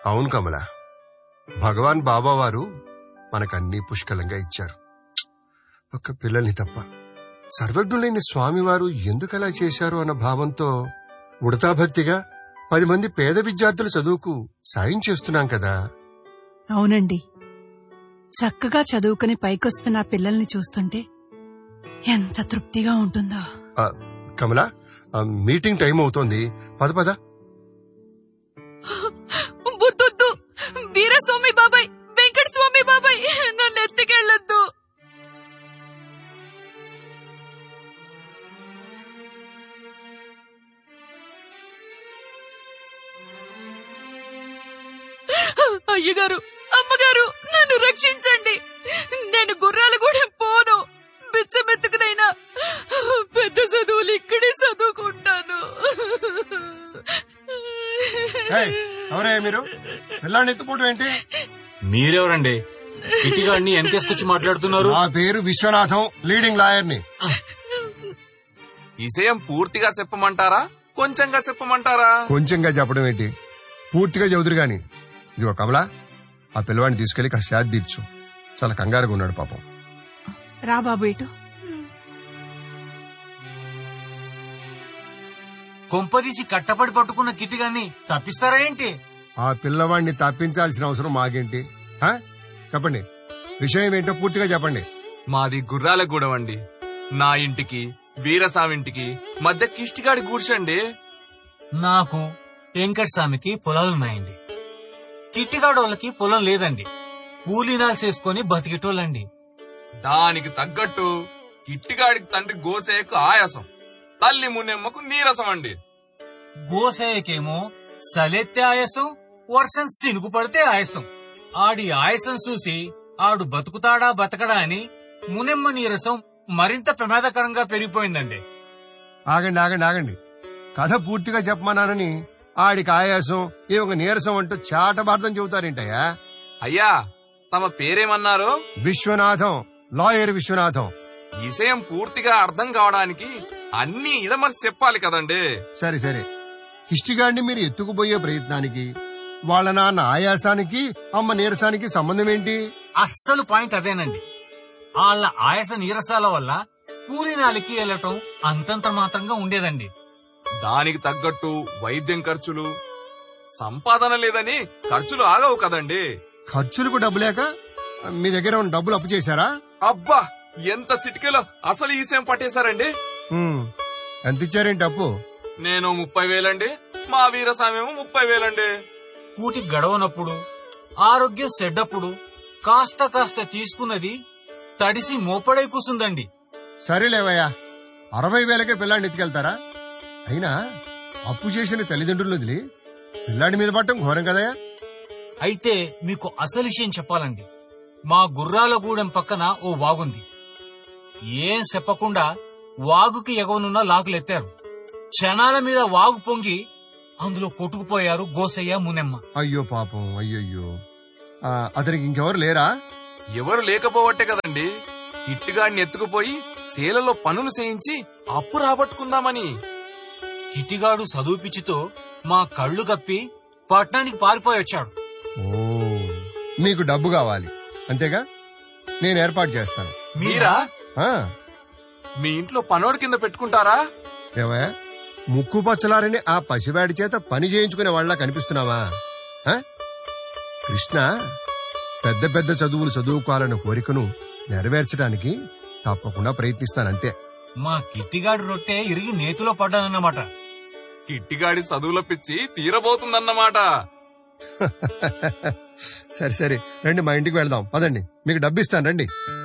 అవును కమల భగవాన్ బాబా వారు మనకన్నీ పుష్కలంగా ఇచ్చారు ఒక్క పిల్లల్ని తప్ప సర్వజ్ఞులైన స్వామివారు ఎందుకలా చేశారు అన్న భావంతో ఉడతాభక్తిగా పది మంది పేద విద్యార్థుల చదువుకు సాయం చేస్తున్నాం కదా అవునండి చక్కగా చదువుకుని పైకొస్తున్న ఆ పిల్లల్ని చూస్తుంటే ఎంత తృప్తిగా ఉంటుందో ఆ, కమల ఆ, మీటింగ్ టైం అవుతోంది పద పద బుద్ధొద్దు వీరస్వామి బాబాయ్ వెంకట స్వామి బాబాయ్ నన్ను ఎత్తుకెళ్ళొద్దు అయ్యగారు అమ్మగారు నన్ను రక్షించండి నేను గుర్రాలు కూడా పోను బిచ్చమెత్తుకునైనా పెద్ద చదువులు ఇక్కడే చదువుకుంటాను ఏయ్, ఎవరే మీరు పిల్లాన్ని ఎత్తుకోవటం ఏంటి మీరెవరండి ఇటిగాడిని వెనకేసుకొచ్చి మాట్లాడుతున్నారు నా పేరు విశ్వనాథం లీడింగ్ లాయర్ని విషయం పూర్తిగా చెప్పమంటారా కొంచెంగా చెప్పమంటారా కొంచెంగా చెప్పడం ఏంటి పూర్తిగా చదువురు గాని ఇదిగో కమలా ఆ పిల్లవాడిని తీసుకెళ్లి కాస్త శాద తీర్చు చాలా కంగారుగా ఉన్నాడు పాపం రా బాబు ఇటు కొంపదీసి కట్టపడి పట్టుకున్న కిటిగాన్ని తప్పిస్తారా ఏంటి ఆ పిల్లవాడిని తప్పించాల్సిన అవసరం మాకేంటి ఆ? చెప్పండి విషయం ఏంటో పూర్తిగా చెప్పండి మాది గుర్రాలగూడెం అండి నా ఇంటికి వీరస్వామింటికి మధ్య కిష్టిగాడి గూడ్చండి నాకు వెంకట స్వామికి పొలాలున్నాయండి కిట్టిగాడు వాళ్ళకి పొలం లేదండి కూలీనాలు చేసుకుని బతికేటోళ్ళండి దానికి తగ్గట్టు కిట్టిగాడికి తండ్రి గోసేకు ఆయాసం తల్లి మున్నెమ్మకు నీరసం అండి గోసయ్యకేమో సలెత్తే ఆయాసం వర్షం సినుగు పడితే ఆయాసం ఆడి ఆయాసం చూసి ఆడు బతుకుతాడా బతకడా అని మునెమ్మ నీరసం మరింత ప్రమాదకరంగా పెరిగిపోయిందండి ఆగండి ఆగండి ఆగండి కథ పూర్తిగా చెప్పమన్నానని ఆడికి ఆయాసం ఈ ఒక నీరసం అంటూ చాటబార్థం చెబుతారేంటయ్యా అయ్యా తమ పేరేమన్నారు విశ్వనాథం లాయర్ విశ్వనాథం విషయం పూర్తిగా అర్థం కావడానికి అన్ని ఇడమర్చి చెప్పాలి కదండి సరే సరే కిష్టిగాడిని మీరు ఎత్తుకుపోయే ప్రయత్నానికి వాళ్ళ నాన్న ఆయాసానికి అమ్మ నీరసానికి సంబంధం ఏంటి అస్సలు పాయింట్ అదేనండి వాళ్ళ ఆయాస నీరసాల వల్ల కూలీనాలికి వెళ్ళటం అంతంత మాత్రంగా ఉండేదండి దానికి తగ్గట్టు వైద్యం ఖర్చులు సంపాదన లేదని ఖర్చులు ఆగవు కదండి ఖర్చులకు డబ్బు లేక మీ దగ్గర ఉన్న డబ్బులు అప్పు చేశారా అబ్బా ఎంత సిటికలో అసలు ఈ సేమ్ పట్టేశారండి ఉమ్, ఎంత ఇచ్చారేంటి అప్పు నేను ముప్పై వేలండి మా వీరస్వామేమో ముప్పై వేలండి కూటి గడవనప్పుడు ఆరోగ్యం సెడ్డప్పుడు కాస్త కాస్త తీసుకున్నది తడిసి మోపడై కూసుందండి సరేలేవయ్యా అరవై వేలకే పిల్లాడిని ఎత్తుకెళ్తారా అయినా అప్పు చేసిన తల్లిదండ్రులు వదిలి పిల్లాడి మీద పట్టడం ఘోరం కదయా అయితే మీకు అసలు విషయం చెప్పాలండి మా గుర్రాలగూడెం పక్కన ఓ వాగుంది ఏం చెప్పకుండా వాగుకి ఎగవనున్న లాకులెత్తారు క్షణాల మీద వాగు పొంగి అందులో కొట్టుకుపోయారు గోసయ్య మునెమ్మ అయ్యో పాపం అయ్యయ్యో ఆ, అతనికి ఇంకెవరు లేరా ఎవరు లేకపోవట్టే కదండి ఇట్టుగాడిని ఎత్తుకుపోయి శీలలో పనులు చేయించి అప్పు రాబట్టుకుందామని కిటిగాడు చదువు పిచ్చితో మా కళ్ళు కప్పి పట్నానికి పారిపోయి వచ్చాడు ఓ మీకు డబ్బు కావాలి అంతేగా నేను ఏర్పాటు చేస్తాను మీరా ఆ, మీ ఇంట్లో పనోడి కింద పెట్టుకుంటారా ఏవయ్యా ముక్కు పచ్చలారని ఆ పసివాడి చేత పని చేయించుకునే వాళ్ళ కనిపిస్తున్నావా ఆ? కృష్ణ పెద్ద పెద్ద చదువులు చదువుకోవాలన్న కోరికను నెరవేర్చడానికి తప్పకుండా ప్రయత్నిస్తానంతే మా కిట్టిగాడు రొట్టె ఇరిగి నేతిలో పడ్డానన్నమాట కిట్టిగాడి చదువుల పిచ్చి తీరబోతుందన్నమాట సరే సరే రండి మా ఇంటికి వెళ్దాం పదండి మీకు డబ్బు ఇస్తాను రండి